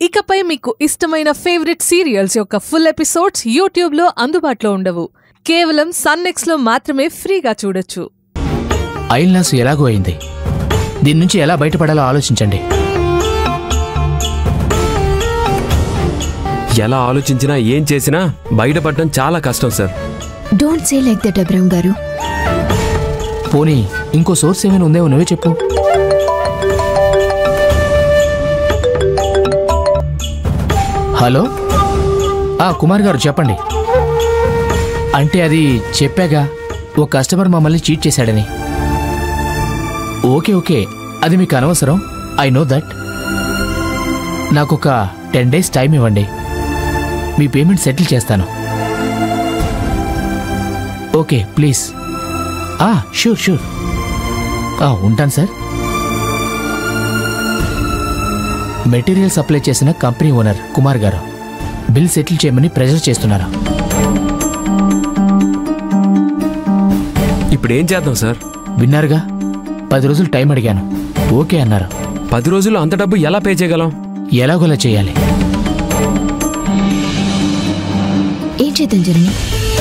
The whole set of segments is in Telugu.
ఇకపై మీకు ఇష్టమైన ఫేవరెట్ సీరియల్స్ యొక్క ఫుల్ ఎపిసోడ్స్ యూట్యూబ్లో అందుబాటులో ఉండవు కేవలం సన్నెక్స్లో మాత్రమే ఫ్రీగా చూడొచ్చు ఐల్నాస్ ఎలాగో అయింది దీని నుంచి ఎలా బయటపడాలో ఆలోచించండి ఎలా ఆలోచించినా ఏం చేసినా బయటపడడం చాలా కష్టం sir don't say like that Abraham గారు పోనీ ఇంకో సోర్స్ ఏమైనా ఉందేమో నువ్వే చెప్పు హలో ఆ కుమార్ గారు చెప్పండి అంటే అది చెప్పాగా ఓ కస్టమర్ మమ్మల్ని చీట్ చేశాడని ఓకే ఓకే అది మీకు అనవసరం ఐ నో దట్ నాకు ఒక టెన్ డేస్ టైం ఇవ్వండి మీ పేమెంట్ సెటిల్ చేస్తాను ఓకే ప్లీజ్ ఆ షూర్ షూర్ ఆ, ఉంటాను సార్ మెటీరియల్ సప్లై చేసిన కంపెనీ ఓనర్ కుమార్ గారు బిల్ సెటిల్ చేయమని ప్రెజర్ చేస్తున్నారు ఇప్పుడు ఏం చేద్దాం సార్ విన్నారుగా పది రోజులు టైం అడిగాను ఓకే అన్నారు పది రోజుల్లో అంత డబ్బు ఎలా పే చేయగలం ఎలాగోలా చేయాలి ఏం చేద్దాం జరణి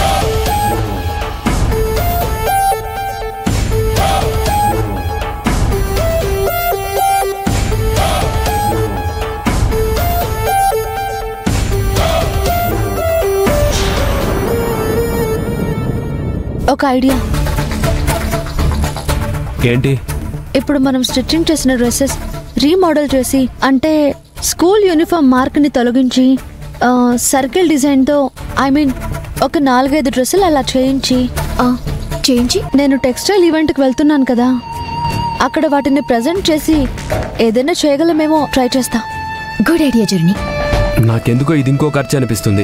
ఒక ఐడియా ఏంటి ఇప్పుడు మనం స్టిచ్చింగ్ చేసిన డ్రెస్సెస్ రీమోడల్ చేసి అంటే స్కూల్ యూనిఫామ్ మార్క్ని తొలగించి ఆ, సర్కిల్ డిజైన్తో ఐ మీన్ ఒక నాలుగైదు డ్రెస్సులు అలా చేయించి ఆ, చేయించి నేను టెక్స్టైల్ ఈవెంట్కి వెళ్తున్నాను కదా అక్కడ వాటిని ప్రజెంట్ చేసి ఏదైనా చేయగలమేమో ట్రై చేస్తా గుడ్ ఐడియా జర్నీ నాకెందుకో ఇది ఇంకో ఖర్చు అనిపిస్తుంది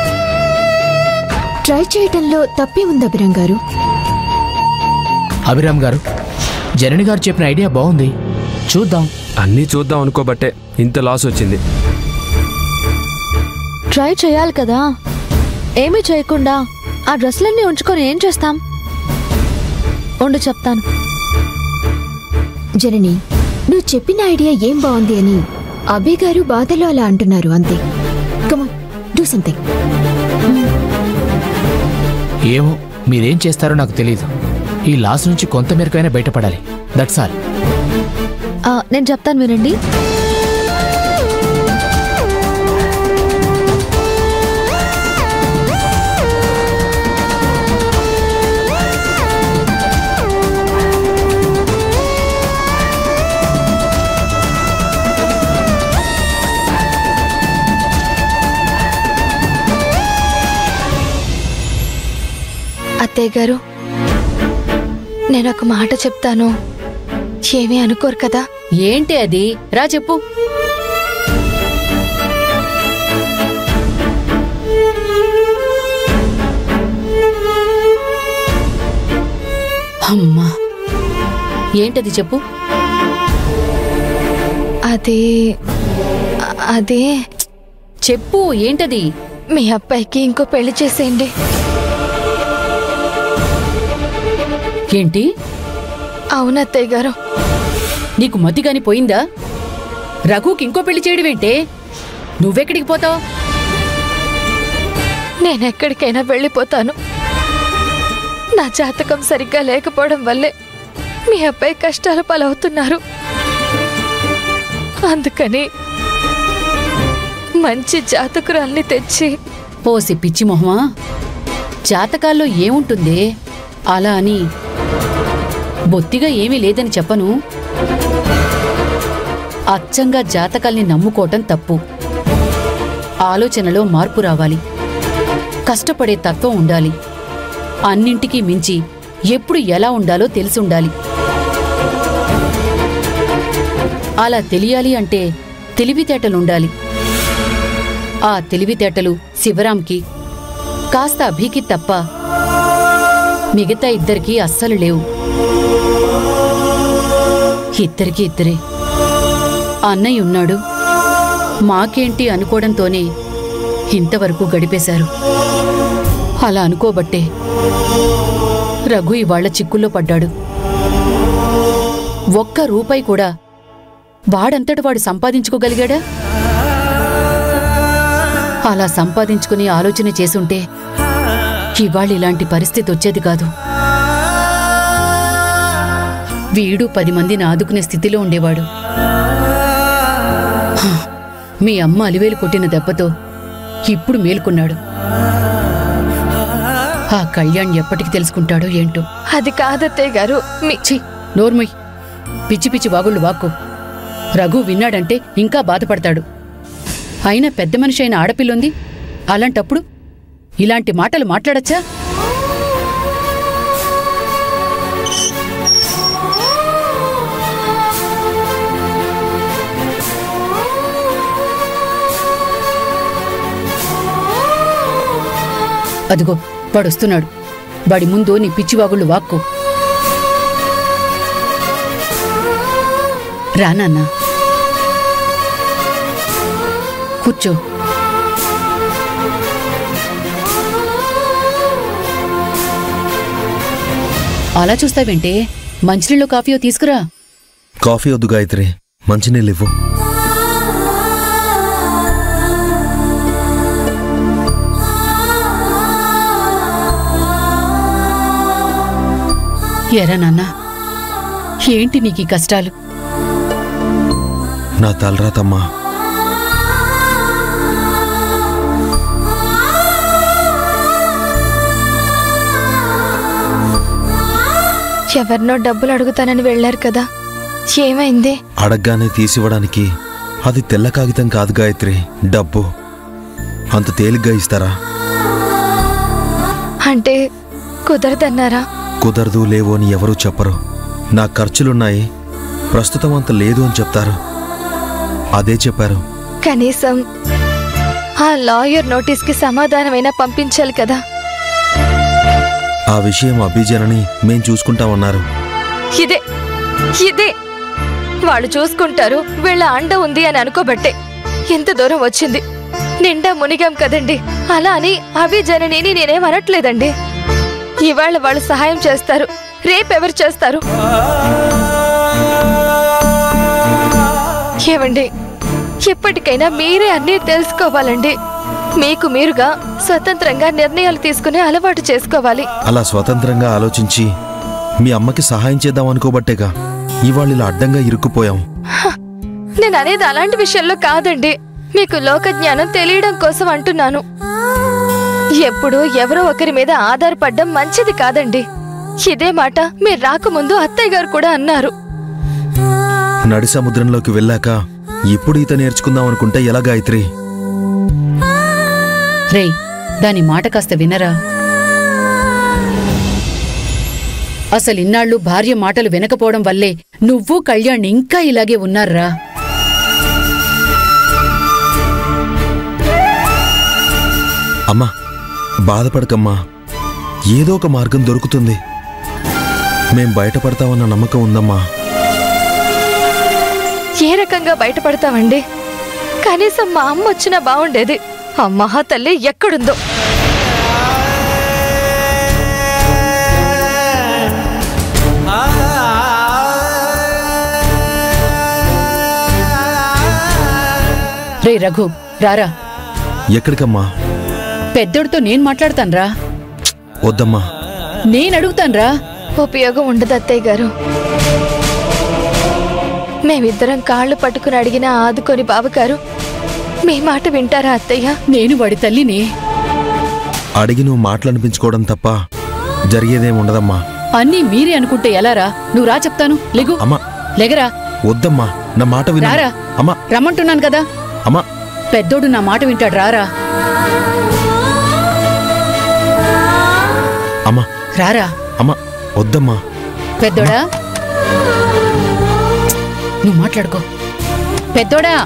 ట్రై చేయటంలో తప్పే ఉంది అభిరామ్ గారు అభిరామ్ గారు జనని గారు చెప్పిన ఐడియా బాగుంది చూద్దాం అన్నీ చూద్దాం అనుకోబట్టే ఇంత లాస్ వచ్చింది ట్రై చేయాలి కదా ఏమీ చేయకుండా ఆ డ్రెస్సులన్నీ ఉంచుకొని ఏం చేస్తాం ఉండు చెప్తాను జనని నువ్వు చెప్పిన ఐడియా ఏం బాగుంది అని అభి గారు బాధలో అలా అంటున్నారు అంతే కమాన్ డూ సంథింగ్ ఏమో మీరేం చేస్తారో నాకు తెలియదు ఈ లాస్ నుంచి కొంత మేరకైనా బయటపడాలి దట్స్ ఆల్ ఆ, నేను చెప్తాను వినండి అత్తయ్య గారు నేను ఒక మాట చెప్తాను ఏమీ అనుకోరు కదా ఏంటి అది రా చెప్పు అమ్మా ఏంటది చెప్పు అది అదే చెప్పు ఏంటది మీ అబ్బాయికి ఇంకో పెళ్లి చేసేయండి ఏంటి అవును అత్తయ్య గారు నీకు మతిగాని పోయిందా రఘుకి ఇంకో పెళ్లి చేయడమేంటే నువ్వెక్కడికి పోతావు నేను ఎక్కడికైనా వెళ్ళిపోతాను నా జాతకం సరిగ్గా లేకపోవడం వల్లే మీ అబ్బాయి కష్టాల పాలవుతున్నారు అందుకని మంచి జాతకురాల్ని తెచ్చి పోసి పిచ్చి మొహమా జాతకాల్లో ఏముంటుందే అలా అని బొత్తిగా ఏమీ లేదని చెప్పను అచ్చంగా జాతకాల్ని నమ్ముకోవటం తప్పు ఆలోచనలో మార్పు రావాలి కష్టపడే తత్వం ఉండాలి అన్నింటికీ మించి ఎప్పుడు ఎలా ఉండాలో తెలిసుండాలి అలా తెలియాలి అంటే తెలివితేటలుండాలి ఆ తెలివితేటలు శివరాంకి కాస్త అభికి తప్ప మిగతా ఇద్దరికీ అస్సలు లేవు ఇద్దరికి ఇద్దరే అన్నయ్య ఉన్నాడు మాకేంటి అనుకోవడంతోనే ఇంతవరకు గడిపేశారు అలా అనుకోబట్టే రఘు ఇవాళ్ల చిక్కుల్లో పడ్డాడు ఒక్క రూపాయి కూడా వాడంతట వాడు సంపాదించుకోగలిగాడా అలా సంపాదించుకుని ఆలోచన చేసుంటే ఇవాళ ఇలాంటి పరిస్థితి వచ్చేది కాదు వీడు పది మందిని ఆదుకునే స్థితిలో ఉండేవాడు హ, మీ అమ్మ అలివేలు కొట్టిన దెబ్బతో ఇప్పుడు మేలుకున్నాడు ఆ కళ్యాణ్ ఎప్పటికి తెలుసుకుంటాడో ఏంటో అది కాదత్తయ్య గారు మీ ఛీ నోర్మయ్ పిచ్చి పిచ్చి వాగుళ్ళు వాక్కు రఘు విన్నాడంటే ఇంకా బాధపడతాడు అయినా పెద్ద మనిషి అయిన ఆడపిల్లుంది అలాంటప్పుడు ఇలాంటి మాటలు మాట్లాడచ్చా అదిగో వాడొస్తున్నాడు వాడి ముందు నీ పిచ్చివాగుళ్ళు వాక్కు రా నాన్న కూర్చో అలా చూస్తావేంటే మంచినీళ్ళు కాఫీయో తీసుకురా కాఫీ వద్దు గాయత్రి మంచినీళ్ళు ఇవ్వు ఎరా నాన్న ఏంటి నీకు ఈ కష్టాలు నా తలరాతమ్మా ఎవరినో డబ్బులు అడుగుతానని వెళ్ళారు కదా ఏమైంది అడగ్గానే తీసివ్వడానికి అది తెల్ల కాగితం కాదు గాయత్రి డబ్బు అంత తేలిగ్గా ఇస్తారా అంటే కుదరదన్నారా కుదరదు లేవు అని ఎవరూ చెప్పరు నా ఖర్చులున్నాయి ప్రస్తుతం అంత లేదు అని చెప్తారు అదే చెప్పారు కనీసం ఆ లాయర్ నోటీస్కి సమాధానమైనా పంపించాలి కదా ఆ విషయం అభిజనని మేం చూసుకుంటామన్నారు ఇదే ఇదే వాళ్ళు చూసుకుంటారు వీళ్ళ అండ ఉంది అని అనుకోబట్టే ఎంత దూరం వచ్చింది నిండా మునిగాం కదండి అలా అని అవి జననిని నేనేం అనట్లేదండి ఇవాళ వాళ్ళు సహాయం చేస్తారు రేపెవరు చేస్తారు ఏమండి ఎప్పటికైనా మీరే అన్నీ తెలుసుకోవాలండి మీకు మీరుగా స్వతంత్రంగా నిర్ణయాలు తీసుకునే అలవాటు చేసుకోవాలి అలా స్వతంత్రంగా ఆలోచించి మీ అమ్మకి సహాయం చేద్దాం అనుకోబట్టేగా ఇవాళ ఇలా అడ్డంగా ఇరుక్కుపోయాం నేను అనేది అలాంటి విషయంలో కాదండి మీకు లోక జ్ఞానం తెలియడం కోసం అంటున్నాను ఎప్పుడు ఎవరో ఒకరి మీద ఆధారపడడం మంచిది కాదండి ఇదే మాట మీరు రాకముందు అత్తయ్య గారు కూడా అన్నారు నడి సముద్రంలోకి వెళ్ళాక ఇప్పుడు ఈత నేర్చుకుందాం అనుకుంటే ఎలా గాయత్రి రేయ్ దాని మాట కాస్త వినరా అసలు ఇన్నాళ్ళు భార్య మాటలు వినకపోవడం వల్లే నువ్వు కళ్యాణ్ ఇంకా ఇలాగే ఉన్నారా అమ్మా బాధపడకమ్మా ఏదో ఒక మార్గం దొరుకుతుంది మేం బయటపడతామన్న నమ్మకం ఉందమ్మా ఏ రకంగా బయటపడతామండి కనీసం మా అమ్మ వచ్చినా బాగుండేది ఆ మహాతల్లి ఎక్కడుందో రే రఘు రారా ఎక్కడికమ్మా పెద్దోడితో నేను మాట్లాడతాన్రా వద్దమ్మా నేను అడుగుతాన్రా ఉపయోగం ఉండదు అత్తయ్య గారు మేమిద్దరం కాళ్ళు పట్టుకుని అడిగినా ఆదుకొని బావగారు మీ మాట వింటారా అత్తయ్య నేను వాడి తల్లిని అడిగి నువ్వు మాటలనిపించుకోవడం తప్ప జరిగేదేం ఉండదమ్మా అన్నీ మీరే అనుకుంటే ఎలారా నువ్వు రా చెప్తాను లెగు అమ్మా లెగరా వద్దమ్మా నా మాట విను రారా. అమ్మా రమ్మంటున్నాను కదా అమ్మా పెద్దోడు నా మాట వింటాడు రారా అమ్మా రారా అమ్మా వద్దమ్మా పెద్దోడా నువ్వు మాట్లాడుకో పెద్దోడా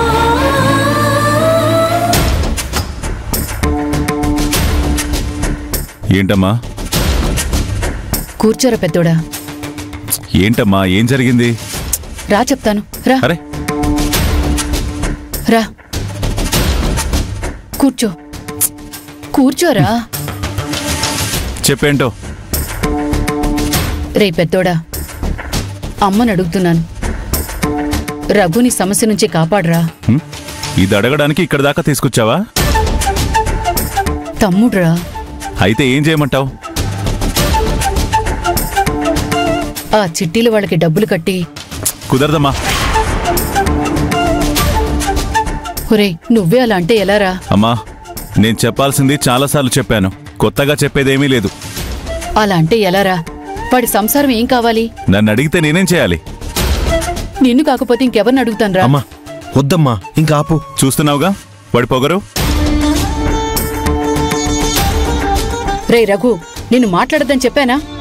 ఏంటమ్మా కూర్చోరా పెద్దోడా ఏంటమ్మా ఏం జరిగింది రా చెప్తాను రా అరే రా కూర్చో కూర్చోరా చెప్పేంటో రే పెద్దోడా అమ్మని అడుగుతున్నాను రఘుని సమస్య నుంచి కాపాడరా హ్మ్? ఇది అడగడానికి ఇక్కడ దాకా తీసుకొచ్చావా తమ్ముడ్రా అయితే ఏం చేయమంటావు ఆ చిట్టీలు వాళ్ళకి డబ్బులు కట్టి కుదరదమ్మా ఒరే నువ్వే అలా అంటే ఎలారా అమ్మా నేను చెప్పాల్సింది చాలాసార్లు చెప్పాను కొత్తగా చెప్పేదేమీ లేదు అలా అంటే ఎలారా వాడి సంసారం ఏం కావాలి నన్ను అడిగితే నేనేం చేయాలి నిన్ను కాకపోతే ఇంకెవరిని అడుగుతాన్రా అమ్మా వద్దమ్మా ఇంకా ఆపు చూస్తున్నావుగా వాడి పొగరు రే రఘు నిన్ను మాట్లాడద్దని చెప్పానా